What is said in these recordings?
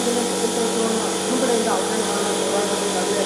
ದಿನ ಸ್ವಾತಂತ್ರ್ಯೋತ್ಸವವನ್ನು ಮುನ್ನಡೆಯಿಂದ ಆಚರಣೆ ಮಾಡಲು ಹೋರಾಟಗಳಿಗಾಗಿದೆ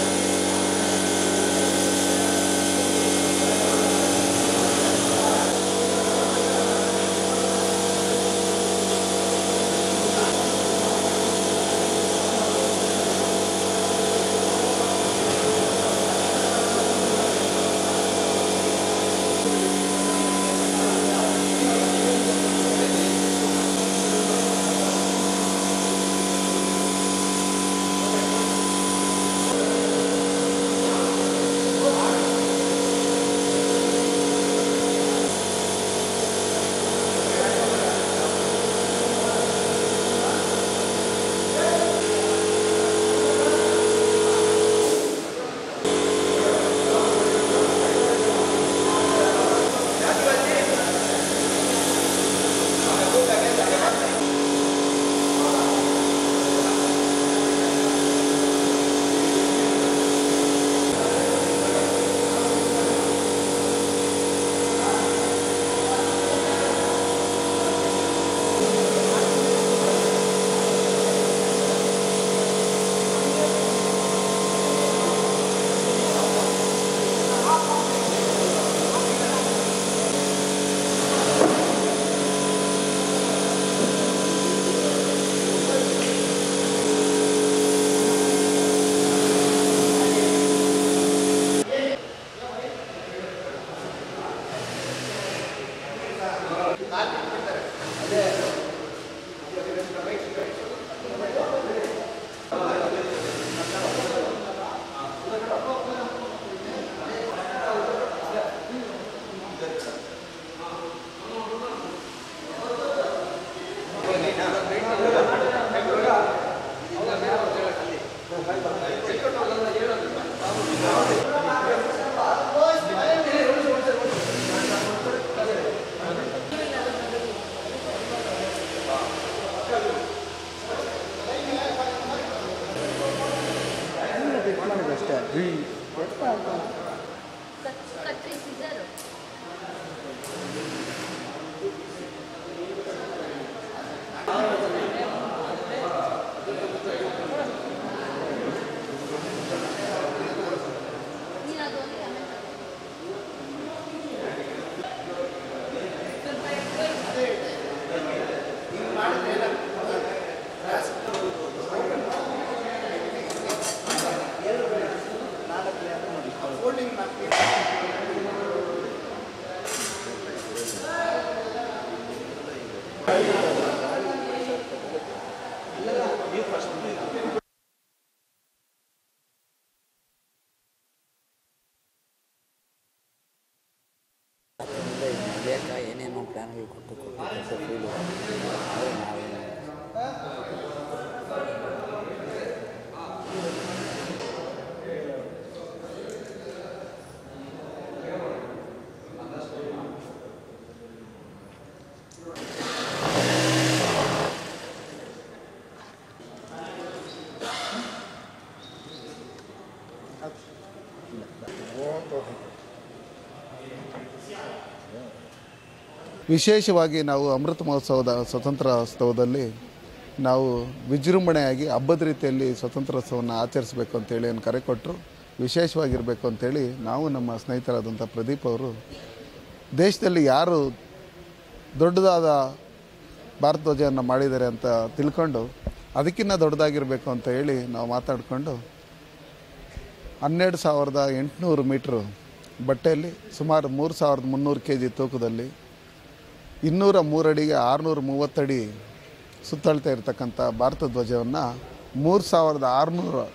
ಕತ್ತರಿಸಿದರು ನೀನು ಅದು ಒಂದು ಆಮೇಲೆ ಅದರಿಂದ ಇದು ನಡೆಯೋಕ್ಕ ಏನೇನೋ ಪ್ಲ್ಯಾನ್ಗಳು ಕೊಟ್ಟು ಕೊಟ್ಟು ಕೊಟ್ಟು ಫೀಲು ಆದರೆ ನಾವು ವಿಶೇಷವಾಗಿ ನಾವು ಅಮೃತ ಮಹೋತ್ಸವದ ಸ್ವತಂತ್ರೋತ್ಸವದಲ್ಲಿ ನಾವು ವಿಜೃಂಭಣೆಯಾಗಿ ಹಬ್ಬದ ರೀತಿಯಲ್ಲಿ ಸ್ವತಂತ್ರೋತ್ಸವವನ್ನು ಆಚರಿಸಬೇಕು ಅಂತೇಳಿ ಏನು ಕರೆ ಕೊಟ್ಟರು ವಿಶೇಷವಾಗಿರಬೇಕು ಅಂತೇಳಿ ನಾವು ನಮ್ಮ ಸ್ನೇಹಿತರಾದಂಥ ಪ್ರದೀಪ್ ಅವರು ದೇಶದಲ್ಲಿ ಯಾರು ದೊಡ್ಡದಾದ ಭಾರತ ಧ್ವಜವನ್ನು ಮಾಡಿದ್ದಾರೆ ಅಂತ ತಿಳ್ಕೊಂಡು ಅದಕ್ಕಿಂತ ದೊಡ್ಡದಾಗಿರಬೇಕು ಅಂತ ಹೇಳಿ ನಾವು ಮಾತಾಡಿಕೊಂಡು ಹನ್ನೆರಡು ಸಾವಿರದ ಎಂಟುನೂರು ಮೀಟ್ರು ಬಟ್ಟೆಯಲ್ಲಿ ಸುಮಾರು ಮೂರು ಸಾವಿರದ ಮುನ್ನೂರು ಕೆ ಜಿ ತೂಕದಲ್ಲಿ ಇನ್ನೂರ ಮೂರಡಿಗೆ ಆರುನೂರ ಮೂವತ್ತಡಿ ಸುತ್ತಳತೆ ಇರತಕ್ಕಂಥ ಭಾರತ ಧ್ವಜವನ್ನು ಮೂರು ಸಾವಿರದ ಆರುನೂರು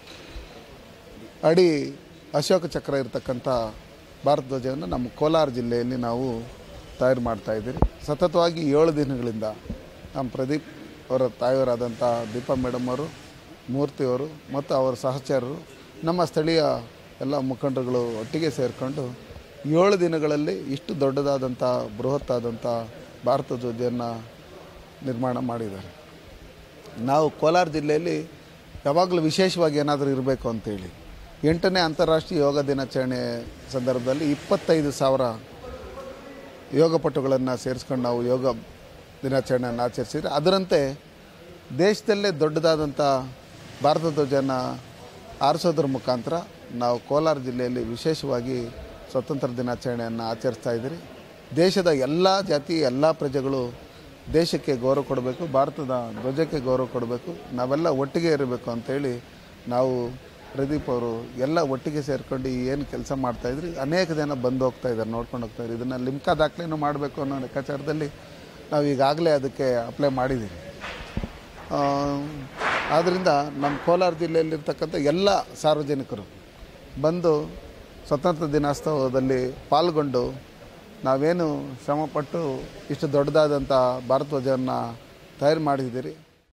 ಅಡಿ ಅಶೋಕ ಚಕ್ರ ಇರತಕ್ಕಂಥ ಭಾರತ ಧ್ವಜವನ್ನು ನಮ್ಮ ಕೋಲಾರ ಜಿಲ್ಲೆಯಲ್ಲಿ ನಾವು ತಯಾರು ಮಾಡ್ತಾಯಿದ್ದೀರಿ ಸತತವಾಗಿ ಏಳು ದಿನಗಳಿಂದ ನಮ್ಮ ಪ್ರದೀಪ್ ಅವರ ತಾಯಿಯವರಾದಂಥ ದೀಪಾ ಮೇಡಮ್ ಅವರು ಮೂರ್ತಿಯವರು ಮತ್ತು ಅವರ ಸಹಚರರು ನಮ್ಮ ಸ್ಥಳೀಯ ಎಲ್ಲ ಮುಖಂಡರುಗಳು ಒಟ್ಟಿಗೆ ಸೇರಿಕೊಂಡು ಏಳು ದಿನಗಳಲ್ಲಿ ಇಷ್ಟು ದೊಡ್ಡದಾದಂಥ ಬೃಹತ್ತಾದಂಥ ಭಾರತ ಧ್ವಜವನ್ನು ನಿರ್ಮಾಣ ಮಾಡಿದ್ದಾರೆ ನಾವು ಕೋಲಾರ ಜಿಲ್ಲೆಯಲ್ಲಿ ಯಾವಾಗಲೂ ವಿಶೇಷವಾಗಿ ಏನಾದರೂ ಇರಬೇಕು ಅಂತೇಳಿ ಎಂಟನೇ ಅಂತಾರಾಷ್ಟ್ರೀಯ ಯೋಗ ದಿನಾಚರಣೆ ಸಂದರ್ಭದಲ್ಲಿ ಇಪ್ಪತ್ತೈದು ಸಾವಿರ ಯೋಗಪಟುಗಳನ್ನು ಸೇರಿಸ್ಕೊಂಡು ನಾವು ಯೋಗ ದಿನಾಚರಣೆಯನ್ನು ಆಚರಿಸಿದ್ರೆ ಅದರಂತೆ ದೇಶದಲ್ಲೇ ದೊಡ್ಡದಾದಂಥ ಭಾರತ ಧ್ವಜನ ಆರಿಸೋದ್ರ ಮುಖಾಂತರ ನಾವು ಕೋಲಾರ ಜಿಲ್ಲೆಯಲ್ಲಿ ವಿಶೇಷವಾಗಿ ಸ್ವತಂತ್ರ ದಿನಾಚರಣೆಯನ್ನು ಆಚರಿಸ್ತಾ ಇದ್ದೀರಿ ದೇಶದ ಎಲ್ಲ ಜಾತಿ ಎಲ್ಲ ಪ್ರಜೆಗಳು ದೇಶಕ್ಕೆ ಗೌರವ ಕೊಡಬೇಕು ಭಾರತದ ಧ್ವಜಕ್ಕೆ ಗೌರವ ಕೊಡಬೇಕು ನಾವೆಲ್ಲ ಒಟ್ಟಿಗೆ ಇರಬೇಕು ಅಂತೇಳಿ ನಾವು ಪ್ರದೀಪ್ ಅವರು ಎಲ್ಲ ಒಟ್ಟಿಗೆ ಸೇರ್ಕೊಂಡು ಏನು ಕೆಲಸ ಮಾಡ್ತಾಯಿದ್ರಿ ಅನೇಕ ಜನ ಬಂದು ಹೋಗ್ತಾ ಇದ್ದಾರೆ ನೋಡ್ಕೊಂಡು ಹೋಗ್ತಾ ಇದ್ದಾರೆ ಇದನ್ನು ಲಿಮ್ಕಾ ದಾಖಲೆನೂ ಮಾಡಬೇಕು ಅನ್ನೋ ಲೆಕ್ಕಾಚಾರದಲ್ಲಿ ನಾವು ಈಗಾಗಲೇ ಅದಕ್ಕೆ ಅಪ್ಲೈ ಮಾಡಿದ್ದೀವಿ ಆದ್ದರಿಂದ ನಮ್ಮ ಕೋಲಾರ ಜಿಲ್ಲೆಯಲ್ಲಿರ್ತಕ್ಕಂಥ ಎಲ್ಲ ಸಾರ್ವಜನಿಕರು ಬಂದು ಸ್ವತಂತ್ರ ದಿನೋತ್ಸವದಲ್ಲಿ ಪಾಲ್ಗೊಂಡು ನಾವೇನು ಶ್ರಮಪಟ್ಟು ಇಷ್ಟು ದೊಡ್ಡದಾದಂಥ ಭಾರತ ಧ್ವಜವನ್ನು ತಯಾರು ಮಾಡಿದ್ದೀರಿ